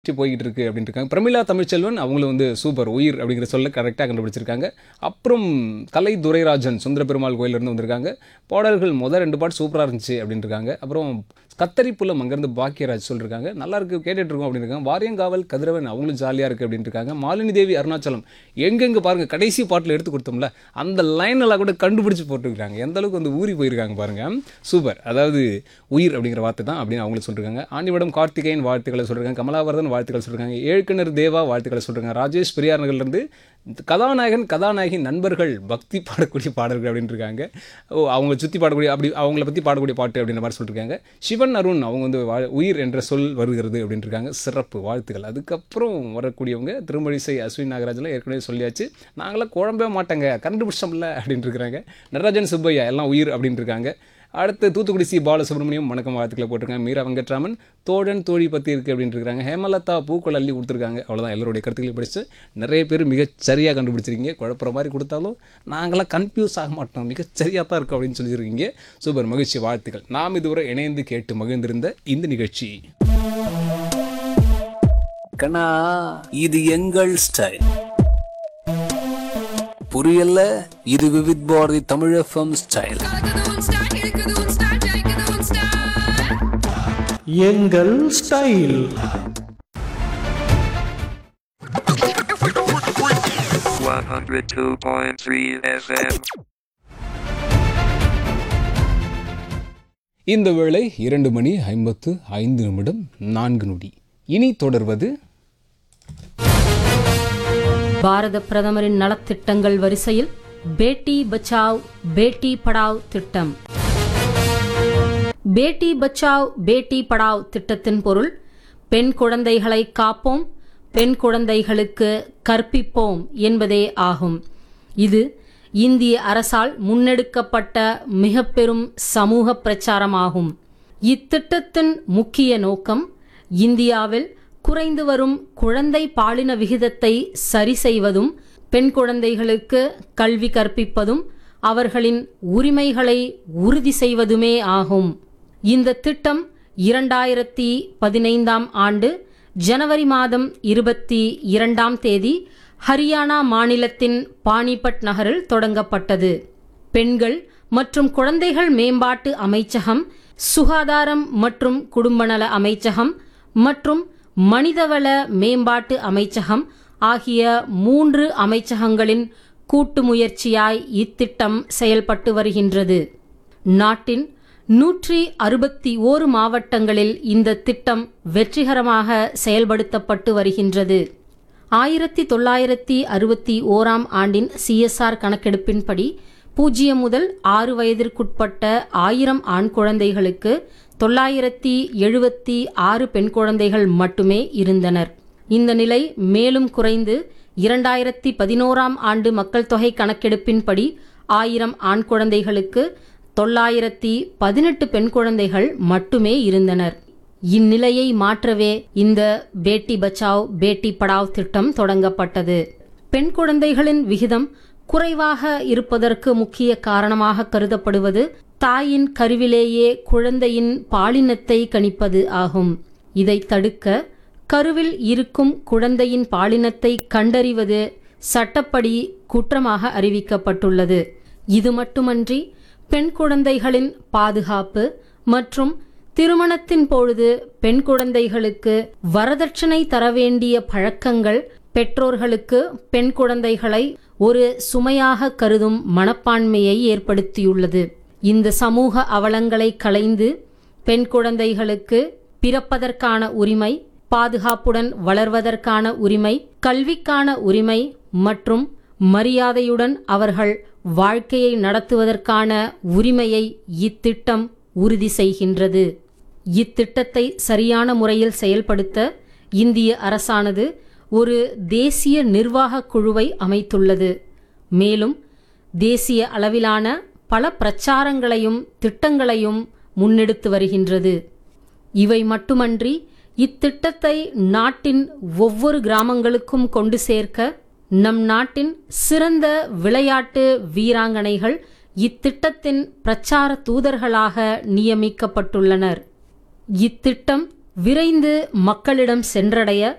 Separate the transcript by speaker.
Speaker 1: வெற்றி போய்கிட்டு இருக்கு அப்படின்னு இருக்காங்க பிரமிளா தமிழ்ச்செல்வன் அவங்களும் வந்து சூப்பர் உயிர் அப்படிங்கிற சொல்ல கரெக்டாக கண்டுபிடிச்சிருக்காங்க அப்புறம் கலை துரைராஜன் சுந்தர பெருமாள் கோயிலிருந்து வந்திருக்காங்க பாடல்கள் முதல் ரெண்டு பாட்டு சூப்பராக இருந்துச்சு அப்படின்னு இருக்காங்க அப்புறம் கத்தரி புல்லம் அங்கேருந்து பாக்கியராஜ் சொல்லியிருக்காங்க நல்லா இருக்கு கேட்டுட்டு இருக்கோம் அப்படின்னு இருக்காங்க வாரியங்காவல் கதிரவன் அவங்களும் ஜாலியாக இருக்குது அப்படின்னு இருக்காங்க மாலினி தேவி அருணாச்சலம் எங்கெங்கே பாருங்க கடைசி பாட்டில் எடுத்து கொடுத்தோம்ல அந்த லைன் எல்லாம் கூட கண்டுபிடிச்சு போட்டுருக்காங்க எந்த அளவுக்கு வந்து ஊறி போயிருக்காங்க பாருங்க சூப்பர் அதாவது உயிர் அப்படிங்கிற வார்த்தை தான் அப்படின்னு அவங்களும் சொல்லியிருக்காங்க ஆண்டிவடம் கார்த்திகேயன் வாழ்த்துக்களை சொல்லியிருக்காங்க கமலாவர்தன் வாழ்த்துக்கள் சொல்லியிருக்காங்க ஏழ்கிணர் தேவா வாழ்த்துக்களை சொல்லியிருக்காங்க ராஜேஷ் பெரியார் நகர்லேருந்து கதாநாயகன் கதாநாயகி நண்பர்கள் பக்தி பாடக்கூடிய பாடல்கள் அப்படின்னு இருக்காங்க ஓ அவங்க சுற்றி பாடக்கூடிய அப்படி அவங்கள பற்றி பாடக்கூடிய பாட்டு அப்படின்ற மாதிரி சொல்லியிருக்காங்க சிவன் அருண் அவங்க வந்து வா- உயிர் என்ற சொல் வருகிறது அப்படின்னு இருக்காங்க சிறப்பு வாழ்த்துக்கள் அதுக்கப்புறம் வரக்கூடியவங்க திருமழிசை அஸ்வின் நாகராஜில் ஏற்கனவே சொல்லியாச்சு நாங்களாம் குழம்பவே மாட்டேங்க கண்டுபிடிச்சோம்ல அப்படின்னு இருக்கிறாங்க நடராஜன் சுப்பையா எல்லாம் உயிர் அப்படின்னு இருக்காங்க அடுத்து தூத்துக்குடி சி பாலசுப்ரமணியம் வணக்கம் வாழ்த்துக்களை போட்டிருக்காங்க மீரா வெங்கட்ராமன் தோழன் தோழி பற்றி இருக்குது அப்படின்னு இருக்காங்க ஹேமலதா பூக்கள் அள்ளி கொடுத்துருக்காங்க அவ்வளோதான் எல்லாருடைய கருத்துக்களை படித்து நிறைய பேர் மிகச் சரியாக கண்டுபிடிச்சிருக்கீங்க குழப்புற மாதிரி கொடுத்தாலும் நாங்களாம் கன்ஃபியூஸ் ஆக மாட்டோம் மிகச் சரியாக தான் இருக்கும் அப்படின்னு சொல்லியிருக்கீங்க சூப்பர் மகிழ்ச்சி வாழ்த்துக்கள் நாம் இதுவரை இணைந்து கேட்டு மகிழ்ந்திருந்த இந்த நிகழ்ச்சி
Speaker 2: கண்ணா இது எங்கள் ஸ்டைல் புரியல இது விவித் பாரதி தமிழ் எஃப்எம் ஸ்டைல்
Speaker 3: கலக்குது உன் ஸ்டைல் இழுக்குது உன் ஸ்டைல் ஜெயிக்குது உன் ஸ்டைல்
Speaker 4: எங்கள் style
Speaker 5: One hundred two point three FM.
Speaker 1: இந்த வேளை இரண்டு மணி ஐம்பத்து ஐந்து நிமிடம் நான்கு நொடி இனி தொடர்வது
Speaker 6: பாரத பிரதமரின் நலத்திட்டங்கள் வரிசையில் பேட்டி பச்சாவ் பேட்டி படாவ் திட்டம் பேட்டி பச்சாவ் பேட்டி படாவ் திட்டத்தின் பொருள் பெண் குழந்தைகளை காப்போம் பெண் குழந்தைகளுக்கு கற்பிப்போம் என்பதே ஆகும் இது இந்திய அரசால் முன்னெடுக்கப்பட்ட மிக பெரும் சமூக பிரச்சாரமாகும் இத்திட்டத்தின் முக்கிய நோக்கம் இந்தியாவில் குறைந்து வரும் குழந்தை பாலின விகிதத்தை சரி செய்வதும் பெண் குழந்தைகளுக்கு கல்வி கற்பிப்பதும் அவர்களின் உரிமைகளை உறுதி செய்வதுமே ஆகும் இந்த திட்டம் இரண்டாயிரத்தி பதினைந்தாம் ஆண்டு ஜனவரி மாதம் இருபத்தி இரண்டாம் தேதி ஹரியானா மாநிலத்தின் பானிபட் நகரில் தொடங்கப்பட்டது பெண்கள் மற்றும் குழந்தைகள் மேம்பாட்டு அமைச்சகம் சுகாதாரம் மற்றும் குடும்பநல அமைச்சகம் மற்றும் மனிதவள மேம்பாட்டு அமைச்சகம் ஆகிய மூன்று அமைச்சகங்களின் கூட்டு முயற்சியாய் இத்திட்டம் செயல்பட்டு வருகின்றது நாட்டின் நூற்றி அறுபத்தி ஓரு மாவட்டங்களில் இந்த திட்டம் வெற்றிகரமாக செயல்படுத்தப்பட்டு வருகின்றது ஆயிரத்தி தொள்ளாயிரத்தி அறுபத்தி ஓராம் ஆண்டின் சிஎஸ்ஆர் கணக்கெடுப்பின்படி பூஜ்ஜியம் முதல் ஆறு வயதிற்குட்பட்ட ஆயிரம் ஆண் குழந்தைகளுக்கு தொள்ளாயிரத்தி எழுபத்தி ஆறு பெண் குழந்தைகள் மட்டுமே இருந்தனர் இந்த நிலை மேலும் குறைந்து இரண்டாயிரத்தி பதினோராம் ஆண்டு மக்கள் தொகை கணக்கெடுப்பின்படி ஆயிரம் ஆண் குழந்தைகளுக்கு தொள்ளாயிரத்தி பதினெட்டு பெண் குழந்தைகள் மட்டுமே இருந்தனர் இந்நிலையை மாற்றவே இந்த பேட்டி பச்சாவ் பேட்டி படாவ் திட்டம் தொடங்கப்பட்டது பெண் குழந்தைகளின் விகிதம் குறைவாக இருப்பதற்கு முக்கிய காரணமாக கருதப்படுவது தாயின் கருவிலேயே குழந்தையின் பாலினத்தை கணிப்பது ஆகும் இதை தடுக்க கருவில் இருக்கும் குழந்தையின் பாலினத்தை கண்டறிவது சட்டப்படி குற்றமாக அறிவிக்கப்பட்டுள்ளது இது மட்டுமன்றி பெண் குழந்தைகளின் பாதுகாப்பு மற்றும் திருமணத்தின் பொழுது பெண் குழந்தைகளுக்கு வரதட்சணை தர வேண்டிய பழக்கங்கள் பெற்றோர்களுக்கு பெண் குழந்தைகளை ஒரு சுமையாக கருதும் மனப்பான்மையை ஏற்படுத்தியுள்ளது இந்த சமூக அவலங்களை களைந்து பெண் குழந்தைகளுக்கு பிறப்பதற்கான உரிமை பாதுகாப்புடன் வளர்வதற்கான உரிமை கல்விக்கான உரிமை மற்றும் மரியாதையுடன் அவர்கள் வாழ்க்கையை நடத்துவதற்கான உரிமையை இத்திட்டம் உறுதி செய்கின்றது இத்திட்டத்தை சரியான முறையில் செயல்படுத்த இந்திய அரசானது ஒரு தேசிய நிர்வாகக் குழுவை அமைத்துள்ளது மேலும் தேசிய அளவிலான பல பிரச்சாரங்களையும் திட்டங்களையும் முன்னெடுத்து வருகின்றது இவை மட்டுமன்றி இத்திட்டத்தை நாட்டின் ஒவ்வொரு கிராமங்களுக்கும் கொண்டு சேர்க்க நம் நாட்டின் சிறந்த விளையாட்டு வீராங்கனைகள் இத்திட்டத்தின் பிரச்சார தூதர்களாக நியமிக்கப்பட்டுள்ளனர் இத்திட்டம் விரைந்து மக்களிடம் சென்றடைய